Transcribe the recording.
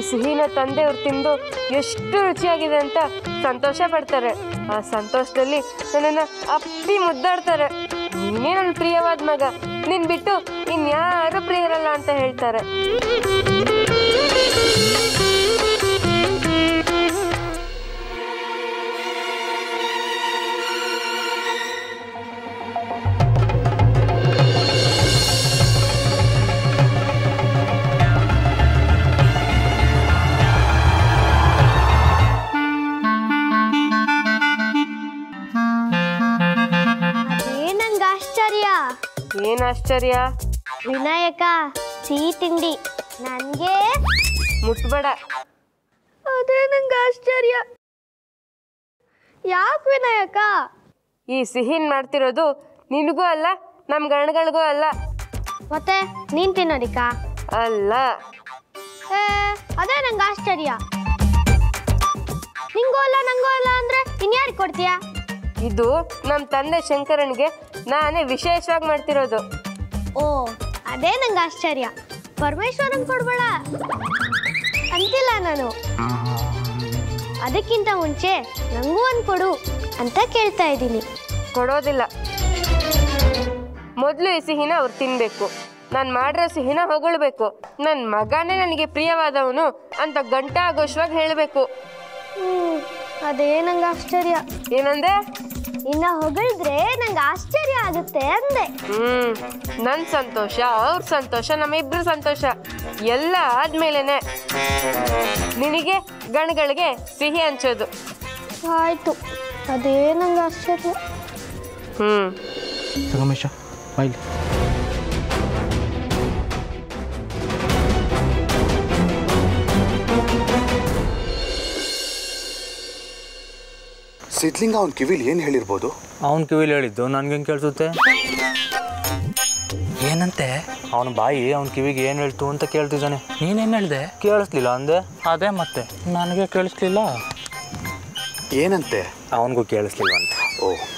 ಸಿಹಿನ ತಂದೆಯವ್ರು ತಿಂದು ಎಷ್ಟು ರುಚಿಯಾಗಿದೆ ಅಂತ ಸಂತೋಷ ಪಡ್ತಾರೆ ಆ ಸಂತೋಷದಲ್ಲಿ ನನ್ನನ್ನು ಅಪ್ಪಿ ಮುದ್ದಾಡ್ತಾರೆ ನೀನೇ ನನ್ನ ಪ್ರಿಯವಾದ ಮಗ ನಿನ್ ಬಿಟ್ಟು ಇನ್ಯಾರು ಪ್ರಿಯರಲ್ಲ ಅಂತ ಹೇಳ್ತಾರೆ ಏನಂಗ ಆಶ್ಚರ್ಯ ಏನ್ ಆಶ್ಚರ್ಯ ವಿನಾಯಕ ಸಿಹಿ ತಿಂಡಿ ನನಗೆ ಮುಟ್ಬೇಡ ಅದೇ ನಂಗೆ ಆಶ್ಚರ್ಯ ಯಾಕೆ ವಿನಾಯಕ ಈ ಸಿಹಿನ್ ಮಾಡ್ತಿರೋದು ನಿನಗೂ ಅಲ್ಲ ನಮ್ಮ ಗಂಡುಗಳಿಗೂ ಅಲ್ಲ ಮತ್ತೆ ನೀನ್ ತಿನ್ನೋದಿಕ್ಕ ಅಲ್ಲ ಏ ಅದೇ ನಂಗೆ ಆಶ್ಚರ್ಯ ನಿಂಗೂ ಅಲ್ಲ ನಂಗೂ ಅಲ್ಲ ಅಂದ್ರೆ ಇನ್ಯಾರಿಗೆ ಕೊಡ್ತೀಯಾ ಇದು ನಮ್ಮ ತಂದೆ ಶಂಕರನ್ಗೆ ನಾನೇ ವಿಶೇಷವಾಗಿ ಮಾಡ್ತಿರೋದು ಓ ಅದೇ ನಂಗೆ ಆಶ್ಚರ್ಯ ಪರಮೇಶ್ವರನ್ ಕೊಡ್ಬೇಡ ಅಂತಿಲ್ಲ ನಾನು ಅದಕ್ಕಿಂತ ಮುಂಚೆ ನಂಗೂ ಒಂದು ಕೊಡು ಅಂತ ಕೇಳ್ತಾ ಇದ್ದೀನಿ ಕೊಡೋದಿಲ್ಲ ಮೊದಲು ಈ ಸಿಹಿನ ಅವ್ರು ತಿನ್ಬೇಕು ನಾನು ಮಾಡಿರೋ ಸಿಹಿನ ಹೊಗಳ್ಬೇಕು ನನ್ನ ಮಗನೇ ನನಗೆ ಪ್ರಿಯವಾದವನು ಅಂತ ಗಂಟ ಆಗೋಶ್ವಾಗಿ ಹೇಳಬೇಕು ಹ್ಮ್ ಅದೇ ನಂಗೆ ಆಶ್ಚರ್ಯ ಏನಂದೆ ಇನ್ನ ಹೊಗಳಿದ್ರೆ ನಂಗೆ ಆಶ್ಚರ್ಯ ಆಗುತ್ತೆ ಅಂದೆ ಹ್ಮ್ ನನ್ನ ಸಂತೋಷ ಅವ್ರ ಸಂತೋಷ ನಮ್ಮಿಬ್ರ ಸಂತೋಷ ಎಲ್ಲ ಆದ್ಮೇಲೆನೆ ನಿನಗೆ ಗಣಗಳಿಗೆ ಸಿಹಿ ಹಂಚೋದು ಆಯ್ತು ಅದೇ ನಂಗೆ ಆಶ್ಚರ್ಯ ಹ್ಮ್ ಸಂಗಮೇಶ ಬಾಯ್ಲಿ ಸಿದ್ಲಿಂಗ ಅವನ ಕಿವಿಲಿ ಏನು ಹೇಳಿರ್ಬೋದು ಅವನ ಕಿವಿಲಿ ಹೇಳಿದ್ದು ನನ್ಗೆ ಹೆಂಗೆ ಕೇಳಿಸುತ್ತೆ ಏನಂತೆ ಅವನ ಬಾಯಿ ಅವನ ಕಿವಿಗೆ ಏನು ಹೇಳ್ತು ಅಂತ ಕೇಳ್ತಿದ್ದಾನೆ ನೀನೇನು ಹೇಳ್ದೆ ಕೇಳಿಸ್ಲಿಲ್ಲ ಅಂದೆ ಅದೇ ಮತ್ತೆ ನನಗೆ ಕೇಳಿಸ್ಲಿಲ್ಲ ಏನಂತೆ ಅವನಿಗೂ ಕೇಳಿಸ್ಲಿಲ್ಲ ಅಂತ ಓ